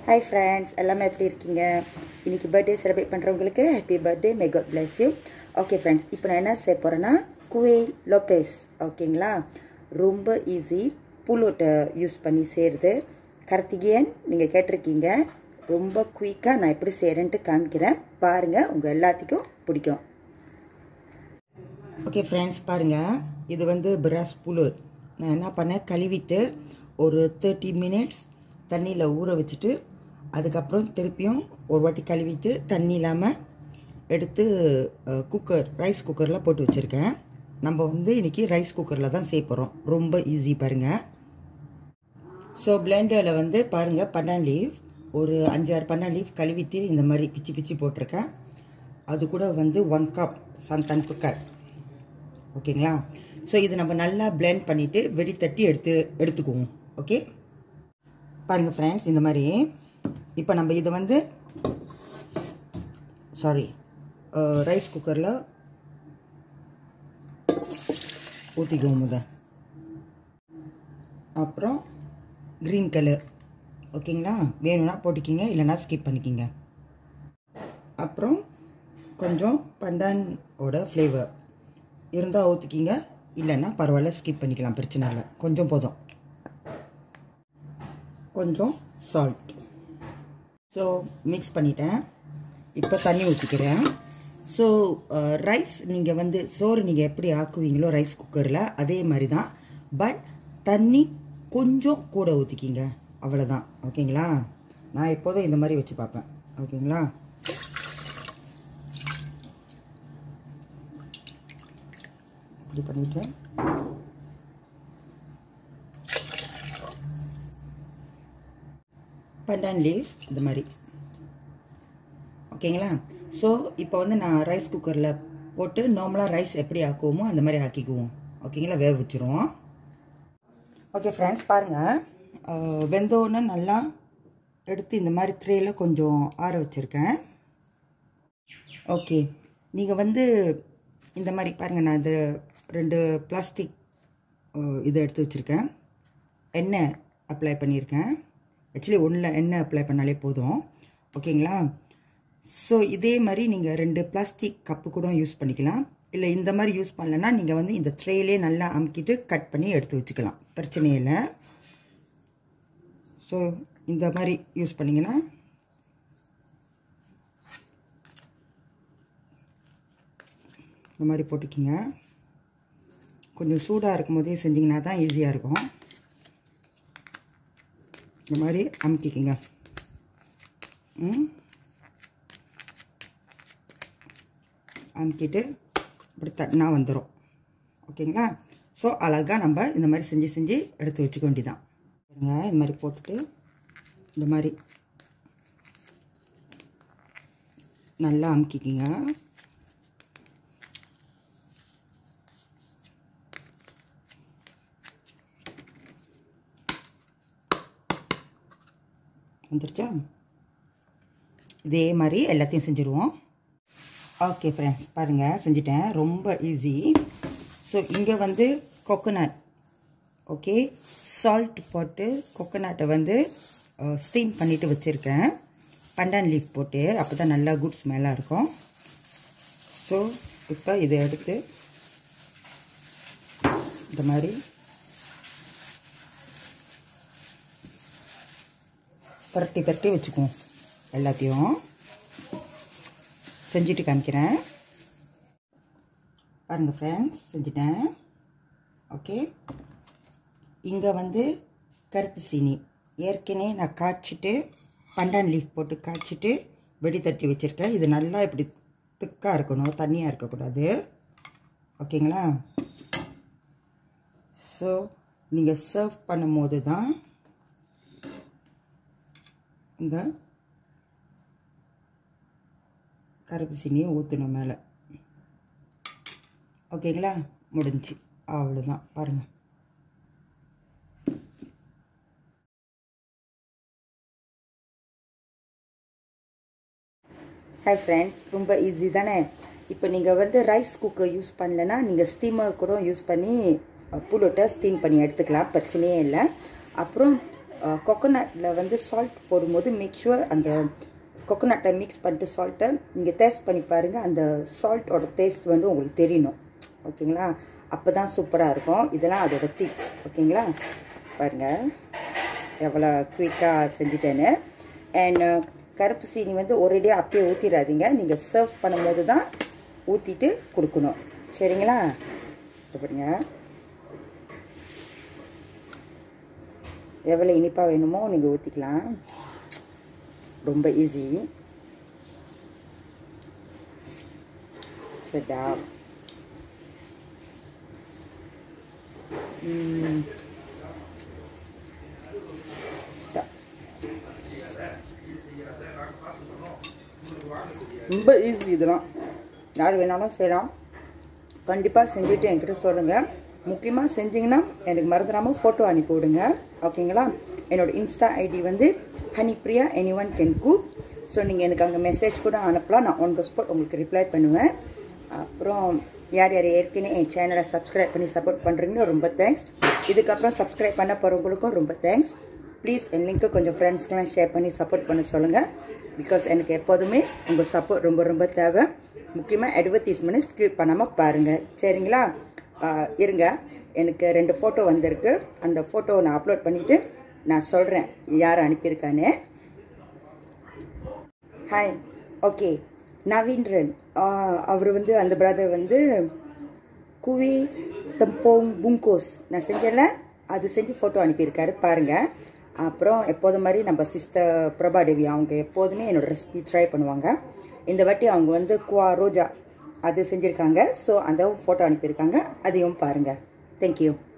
Hi friends எல்லாமே எப்படி இருக்கீங்க இன்றைக்கி பர்த்டே செலிப்ரேட் பண்ணுறவங்களுக்கு happy birthday may God bless you okay friends இப்போ நான் என்ன செய்ய போகிறேன்னா குவேல் லோபேஸ் ஓகேங்களா ரொம்ப ஈஸி புல்லோட்டை யூஸ் பண்ணி செய்கிறது கார்த்திகேயன் நீங்கள் கேட்டிருக்கீங்க ரொம்ப குயிக்காக நான் எப்படி செய்கிறேன்ட்டு காமிக்கிறேன் பாருங்கள் உங்கள் எல்லாத்துக்கும் பிடிக்கும் ஓகே ஃப்ரெண்ட்ஸ் பாருங்கள் இது வந்து பிராஸ் புலூர் நான் என்ன பண்ணேன் கழுவிட்டு ஒரு தேர்ட்டி மினிட்ஸ் தண்ணியில் ஊற வச்சுட்டு அதுக்கப்புறம் திருப்பியும் ஒரு வாட்டி கழுவிட்டு தண்ணி இல்லாமல் எடுத்து குக்கர் ரைஸ் குக்கரில் போட்டு வச்சுருக்கேன் நம்ம வந்து இன்றைக்கி ரைஸ் குக்கரில் தான் செய்ய போகிறோம் ரொம்ப ஈஸி பாருங்கள் ஸோ பிளெண்டரில் வந்து பாருங்கள் பன்னான் லீவ் ஒரு அஞ்சாறு பன்னான் லீவ் கழுவிட்டு இந்த மாதிரி பிச்சு பிச்சு போட்டிருக்கேன் அது கூட வந்து ஒன் கப் சந்தான் குக்கர் ஓகேங்களா ஸோ இது நம்ம நல்லா பிளெண்ட் பண்ணிவிட்டு வெடி தட்டி எடுத்து எடுத்துக்குவோம் ஓகே பாருங்கள் ஃப்ரெண்ட்ஸ் இந்த மாதிரி இப்போ நம்ம இதை வந்து சாரி ரைஸ் குக்கரில் ஊற்றிக்குவோம் முத அப்புறம் க்ரீன் கலர் ஓகேங்களா வேணும்னா போட்டுக்கிங்க இல்லைனா ஸ்கிப் பண்ணிக்கிங்க அப்புறம் கொஞ்சம் பண்டானோட ஃப்ளேவர் இருந்தால் ஊற்றிக்கிங்க இல்லைன்னா பரவாயில்ல ஸ்கிப் பண்ணிக்கலாம் பிரச்சனை இல்லை கொஞ்சம் போதும் கொஞ்சம் சால்ட் ஸோ மிக்ஸ் பண்ணிட்டேன் இப்போ தண்ணி ஊற்றிக்கிறேன் ஸோ ரைஸ் நீங்கள் வந்து சோறு நீங்கள் எப்படி ஆக்குவீங்களோ ரைஸ் குக்கரில் அதே மாதிரி தான் பட் தண்ணி கொஞ்சம் கூட ஊற்றிக்கிங்க அவ்வளோதான் ஓகேங்களா நான் எப்போதும் இந்த மாதிரி வச்சு பார்ப்பேன் ஓகேங்களா இப்படி பண்ணிவிட்டு பண்டான் லீஃப் இந்த மாதிரி ஓகேங்களா ஸோ இப்போ வந்து நான் ரைஸ் குக்கரில் போட்டு நார்மலாக ரைஸ் எப்படி ஆக்குவோமோ அந்த மாதிரி ஆக்கிக்குவோம் ஓகேங்களா வேக வச்சுருவோம் ஓகே ஃப்ரெண்ட்ஸ் பாருங்கள் வெந்தோன்னு நல்லா எடுத்து இந்த மாதிரி த்ரேயில் கொஞ்சம் ஆற வச்சுருக்கேன் ஓகே நீங்கள் வந்து இந்த மாதிரி பாருங்கள் நான் இது ரெண்டு பிளாஸ்டிக் இதை எடுத்து வச்சுருக்கேன் எண்ணெய் அப்ளை பண்ணியிருக்கேன் ஆக்சுவலி ஒன்றில் எண்ணெய் அப்ளை பண்ணாலே போதும் ஓகேங்களா ஸோ இதே மாதிரி நீங்கள் ரெண்டு பிளாஸ்டிக் கப்பு கூட யூஸ் பண்ணிக்கலாம் இல்லை இந்த மாதிரி யூஸ் பண்ணலன்னா நீங்கள் வந்து இந்த ட்ரேலே நல்லா அமுக்கிட்டு கட் பண்ணி எடுத்து வச்சுக்கலாம் பிரச்சனையே இல்லை ஸோ இந்த மாதிரி யூஸ் பண்ணிங்கன்னா இந்த மாதிரி போட்டுக்கிங்க கொஞ்சம் சூடாக இருக்கும் போதே செஞ்சிங்கன்னா தான் ஈஸியாக இருக்கும் இந்த மாதிரி அமுக்கிக்கிங்க ம் அமுக்கிட்டு இப்படி தட்டினா வந்துடும் ஓகேங்களா ஸோ அழகாக நம்ம இந்த மாதிரி செஞ்சு செஞ்சு எடுத்து வச்சுக்க வேண்டியதான் பாருங்க இந்த மாதிரி போட்டுட்டு இந்த மாதிரி நல்லா அமுக்கிக்கிங்க வந்துருச்சா இதே மாதிரி எல்லாத்தையும் செஞ்சுருவோம் ஓகே ஃப்ரெண்ட்ஸ் பாருங்கள் செஞ்சுட்டேன் ரொம்ப ஈஸி ஸோ இங்கே வந்து கொக்கனட் ஓகே சால்ட் போட்டு கொக்கனட்டை வந்து ஸ்டீம் பண்ணிவிட்டு வச்சுருக்கேன் பண்டான் லீஃப் போட்டு அப்போ தான் நல்லா குட் ஸ்மெல்லாக இருக்கும் ஸோ இப்போ இதை எடுத்து இந்த மாதிரி பரட்டி பரட்டி வச்சுக்குவோம் எல்லாத்தையும் செஞ்சுட்டு காமிக்கிறேன் பாருங்கள் ஃப்ரெண்ட்ஸ் செஞ்சுட்டேன் ஓகே இங்கே வந்து கருப்பு சீனி ஏற்கனவே நான் காய்ச்சிட்டு பண்டான் லீஃப் போட்டு காய்ச்சிட்டு வெடி தட்டி வச்சுருக்கேன் இது நல்லா இப்படி திக்காக இருக்கணும் தண்ணியாக இருக்கக்கூடாது ஓகேங்களா ஸோ நீங்கள் சர்வ் பண்ணும்போது தான் இந்த கருப்பு சீனியை ஊற்றணும் மேலே ஓகேங்களா முடிஞ்சு அவ்வளோதான் பாருங்கள் ஹாய் ஃப்ரெண்ட்ஸ் ரொம்ப ஈஸி தானே இப்போ நீங்கள் வந்து ரைஸ் குக்கர் யூஸ் பண்ணலன்னா நீங்கள் ஸ்டீமர் கூட யூஸ் பண்ணி புல்லோட்டை ஸ்டீம் பண்ணி எடுத்துக்கலாம் பிரச்சனையே இல்லை அப்புறம் கொக்கோனட்டில் வந்து சால்ட் போடும்போது மேக் ஷுவர் அந்த கொக்கோனட்டை மிக்ஸ் பண்ணிட்டு சால்ட்டை நீங்கள் டேஸ்ட் பண்ணி பாருங்கள் அந்த சால்ட்டோட டேஸ்ட் வந்து உங்களுக்கு தெரியணும் ஓகேங்களா அப்போ தான் சூப்பராக இருக்கும் இதெல்லாம் அதோட டிப்ஸ் ஓகேங்களா பாருங்கள் எவ்வளோ குயிக்காக செஞ்சுட்டேன்னு அண்ட் கருப்பு சீனி வந்து ஒரேடியாக அப்பயே ஊற்றிடாதீங்க நீங்கள் சர்வ் பண்ணும்போது தான் ஊற்றிட்டு கொடுக்கணும் சரிங்களா இப்போ பாருங்க எவ்வளோ இனிப்பாக வேணுமோ நீங்கள் ஊற்றிக்கலாம் ரொம்ப ஈஸி சரிடா ம். Stop. ரொம்ப ஈஸி இதெல்லாம் யார் வேணாலும் செய்யலாம் கண்டிப்பாக செஞ்சுட்டு என்கிட்ட சொல்லுங்கள் முக்கியமாக செஞ்சீங்கன்னா எனக்கு மறந்துடாமல் ஃபோட்டோ அனுப்பி விடுங்க ஓகேங்களா என்னோட இன்ஸ்டா ஐடி வந்து Hanipriya any one can cook so நீங்கள் எனக்கு அங்கே மெசேஜ் கூட அனுப்பலாம் நான் ஆன் த ஸ்பாட் உங்களுக்கு ரிப்ளை பண்ணுவேன் அப்புறம் யார் யார் ஏற்கனவே என் சேனலை சப்ஸ்கிரைப் பண்ணி சப்போர்ட் பண்ணுறீங்களோ ரொம்ப தேங்க்ஸ் இதுக்கப்புறம் சப்ஸ்கிரைப் பண்ண போகிறவங்களுக்கும் ரொம்ப தேங்க்ஸ் ப்ளீஸ் என் லிங்க்கை கொஞ்சம் ஃப்ரெண்ட்ஸ்க்கெலாம் ஷேர் பண்ணி சப்போர்ட் பண்ண சொல்லுங்கள் பிகாஸ் எனக்கு எப்போதுமே உங்கள் சப்போர்ட் ரொம்ப ரொம்ப தேவை முக்கியமாக அட்வர்டைஸ்மெண்ட் ஸ்கிப் பண்ணாமல் பாருங்கள் சரிங்களா ஆஹ் இருங்க எனக்கு ரெண்டு ஃபோட்டோ வந்திருக்கு அந்த ஃபோட்டோவை நான் அப்லோட் பண்ணிவிட்டு நான் சொல்கிறேன் யார் அனுப்பியிருக்கான்னு ஹாய் ஓகே நவீன்ரன் அவர் வந்து அந்த பிரதர் வந்து குவி தம்போங் புங்கோஸ் நான் செஞ்சல அது செஞ்சு ஃபோட்டோ அனுப்பியிருக்காரு பாருங்கள் அப்புறம் எப்போதும் மாதிரி நம்ம சிஸ்டர் பிரபாதேவி அவங்க எப்போதுமே என்னோட ரெசிபி ட்ரை பண்ணுவாங்க இந்த வாட்டி அவங்க வந்து குவா ரோஜா அது செஞ்சுருக்காங்க ஸோ அந்த ஃபோட்டோ அனுப்பியிருக்காங்க அதையும் பாருங்கள் தேங்க்யூ